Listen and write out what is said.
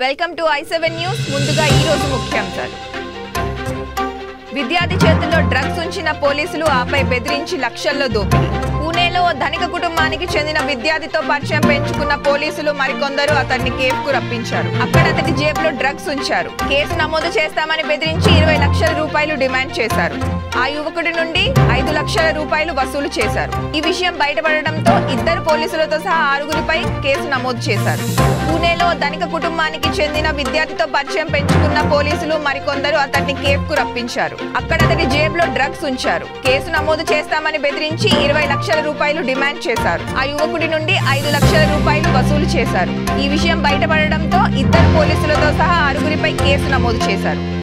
welcome to I seven news ముందుగా ఈ రోజు ముఖ్యాంశాలు విద్యార్థి చేతుల్లో డ్రగ్స్ ఉంచిన పోలీసులు ఆపై బెదిరించి లక్షల్లో దోపిడీ పూణేలో ఓ ధనిక కుటుంబానికి చెందిన విద్యార్థితో పరిచయం పెంచుకున్న పోలీసులు మరికొందరు అతన్ని కేఫ్కు రప్పించారు అక్కడ అతడి జేబులో డ్రగ్స్ ఉంచారు కేసు నమోదు చేస్తామని బెదిరించి ఇరవై లక్షల రూపాయలు డిమాండ్ చేశారు ఆ యువకుడి నుండి ఐదు లక్షల రూపాయలు వసూలు చేశారు ఈ విషయం బయటపడడంతో ఇద్దరు పోలీసులతో సహా ఆరుగురిపై కేసు నమోదు చేశారు పూణేలో ఓ ధనిక కుటుంబానికి చెందిన విద్యార్థితో పరిచయం పెంచుకున్న పోలీసులు మరికొందరు అతన్ని కేఫ్ కు రప్పించారు అక్కడ అతడి జేబులో డ్రగ్స్ ఉంచారు కేసు నమోదు చేస్తామని బెదిరించి ఇరవై లక్షల రూపాయలు డిమాండ్ చేశారు ఆ యువకుడి నుండి ఐదు లక్షల రూపాయలు వసూలు చేశారు ఈ విషయం బయటపడడంతో ఇద్దరు పోలీసులతో సహా ఆరుగురిపై కేసు నమోదు చేశారు